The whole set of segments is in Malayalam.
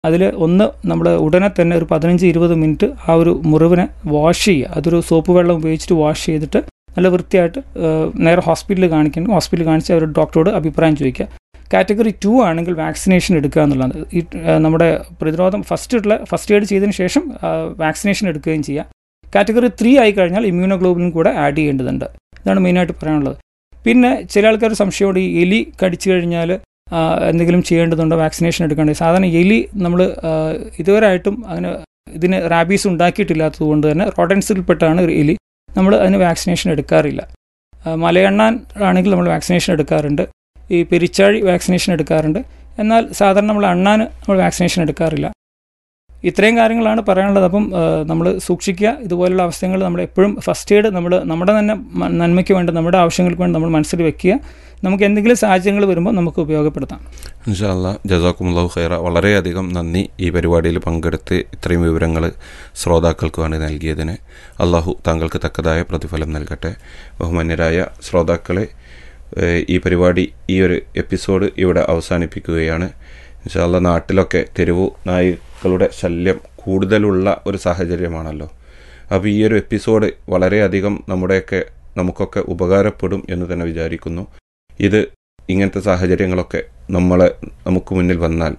അതിൽ ഒന്ന് നമ്മൾ ഉടനെ തന്നെ ഒരു പതിനഞ്ച് ഇരുപത് മിനിറ്റ് ആ ഒരു മുറിവിനെ വാഷ് ചെയ്യുക അതൊരു സോപ്പ് വെള്ളം ഉപയോഗിച്ചിട്ട് വാഷ് ചെയ്തിട്ട് നല്ല വൃത്തിയായിട്ട് ഏഹ്, നേരെ ഹോസ്പിറ്റലിൽ കാണിക്കണം ഹോസ്പിറ്റലിൽ കാണിച്ച് അവർ ഡോക്ടറോട് അഭിപ്രായം ചോദിക്കുക കാറ്റഗറി ടു ആണെങ്കിൽ വാക്സിനേഷൻ എടുക്കുക എന്നുള്ളതാണ് ഈ ഏഹ്, നമ്മുടെ പ്രതിരോധം ഫസ്റ്റ് ഉള്ള ഫസ്റ്റ് എയ്ഡ് ചെയ്തതിന് ശേഷം വാക്സിനേഷൻ എടുക്കുകയും ചെയ്യുക കാറ്റഗറി ത്രീ ആയി കഴിഞ്ഞാൽ ഇമ്മ്യൂണോഗ്ലോബിനും കൂടെ ആഡ് ചെയ്യേണ്ടതുണ്ട് ഇതാണ് മെയിനായിട്ട് പറയാനുള്ളത് പിന്നെ ചില ആൾക്കാർ സംശയമുണ്ട് ഈ എലി കടിച്ചു കഴിഞ്ഞാൽ ആ, എന്തെങ്കിലും ചെയ്യേണ്ടതുണ്ടോ വാക്സിനേഷൻ എടുക്കേണ്ടത് സാധാരണ എലി നമ്മൾ ഇതുവരെ ആയിട്ടും അങ്ങനെ ഇതിന് റാബീസ് ഉണ്ടാക്കിയിട്ടില്ലാത്തത് കൊണ്ട് തന്നെ റോഡൻസിൽപ്പെട്ടാണ് ഒരു എലി നമ്മൾ അതിന് വാക്സിനേഷൻ എടുക്കാറില്ല ആ, മലയണ്ണാൻ ആണെങ്കിൽ നമ്മൾ വാക്സിനേഷൻ എടുക്കാറുണ്ട് ഈ പെരിച്ചാഴി വാക്സിനേഷൻ എടുക്കാറുണ്ട് എന്നാൽ സാധാരണ നമ്മൾ അണ്ണാൻ നമ്മൾ വാക്സിനേഷൻ എടുക്കാറില്ല ഇത്രയും കാര്യങ്ങളാണ് പറയാനുള്ളത് അപ്പം നമ്മൾ സൂക്ഷിക്കുക ഇതുപോലുള്ള അവസ്ഥകൾ നമ്മൾ എപ്പോഴും ഫസ്റ്റ് എയ്ഡ് നമ്മൾ നമ്മുടെ തന്നെ മ- നന്മയ്ക്ക് വേണ്ടി നമ്മുടെ ആവശ്യങ്ങൾക്ക് വേണ്ടി നമ്മൾ മനസ്സിൽ വെക്കുക നമുക്ക് എന്തെങ്കിലും സാഹചര്യങ്ങൾ വരുമ്പോൾ നമുക്ക് ഉപയോഗപ്പെടുത്താം ഇൻഷാല്ല ജസാക്കുമുല്ലാഹു ഖൈറ വളരെയധികം നന്ദി ഈ പരിപാടിയിൽ പങ്കെടുത്ത് ഇത്രയും വിവരങ്ങൾ ശ്രോതാക്കൾക്ക് വേണ്ടി നൽകിയതിന് അള്ളാഹു താങ്കൾക്ക് തക്കതായ പ്രതിഫലം നൽകട്ടെ ബഹുമാന്യരായ ശ്രോതാക്കളെ ഏഹ്, ഈ പരിപാടി ഈ ഒരു എപ്പിസോഡ് ഇവിടെ അവസാനിപ്പിക്കുകയാണ് ഇൻഷാല്ല നാട്ടിലൊക്കെ തെരുവു നായ്ക്കളുടെ ശല്യം കൂടുതലുള്ള ഒരു സാഹചര്യമാണല്ലോ അപ്പോൾ ഈ ഒരു എപ്പിസോഡ് വളരെയധികം നമ്മുടെയൊക്കെ നമുക്കൊക്കെ ഉപകാരപ്പെടും എന്ന് തന്നെ വിചാരിക്കുന്നു ഇത് ഇങ്ങനത്തെ സാഹചര്യങ്ങളൊക്കെ നമ്മളെ നമുക്ക് മുന്നിൽ വന്നാൽ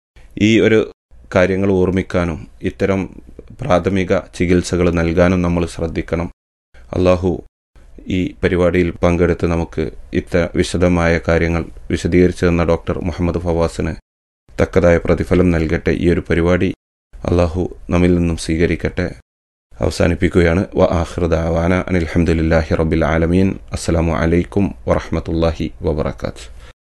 ഈ ഒരു കാര്യങ്ങൾ ഓർമ്മിക്കാനും ഇത്തരം പ്രാഥമിക ചികിത്സകൾ നൽകാനും നമ്മൾ ശ്രദ്ധിക്കണം അള്ളാഹു ഈ പരിപാടിയിൽ പങ്കെടുത്ത് നമുക്ക് ഇത്ര വിശദമായ കാര്യങ്ങൾ വിശദീകരിച്ചു തന്ന ഡോക്ടർ മുഹമ്മദ് ഫവാസിന് തക്കതായ പ്രതിഫലം നൽകട്ടെ ഈ ഒരു പരിപാടി അള്ളാഹു നമ്മിൽ നിന്നും സ്വീകരിക്കട്ടെ അവസാനിപ്പിക്കുകയാണ് വ ആഹ്റദാവാന അനിൽഹമുല്ലാഹി റബ്ബിൽ ആലമീൻ അസ്സലാമു അലൈക്കും വറഹമത്തല്ലാഹി വബർക്കാത്ത്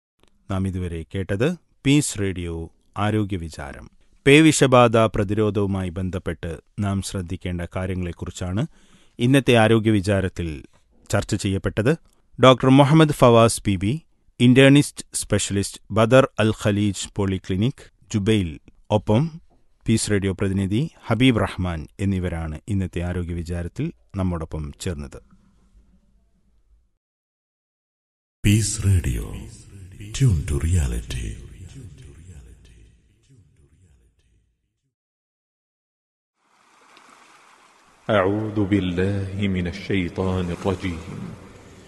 നാം ഇതുവരെ കേട്ടത് പീസ് റേഡിയോ ആരോഗ്യ വിചാരം പേവിഷബാധ പ്രതിരോധവുമായി ബന്ധപ്പെട്ട് നാം ശ്രദ്ധിക്കേണ്ട കാര്യങ്ങളെക്കുറിച്ചാണ് ഇന്നത്തെ ആരോഗ്യ വിചാരത്തിൽ ചർച്ച ചെയ്യപ്പെട്ടത് doctor Muhammad Fawaz P B internist specialist Badr Al Khaleej polyclinic Jubail ഒപ്പം പീസ് റേഡിയോ പ്രതിനിധി ഹബീബ് റഹ്മാൻ എന്നിവരാണ് ഇന്നത്തെ ആരോഗ്യ വിചാരത്തിൽ നമ്മോടൊപ്പം ചേർന്നത് Peace Radio. Tune to reality. أعوذ بالله من الشيطان الرجيم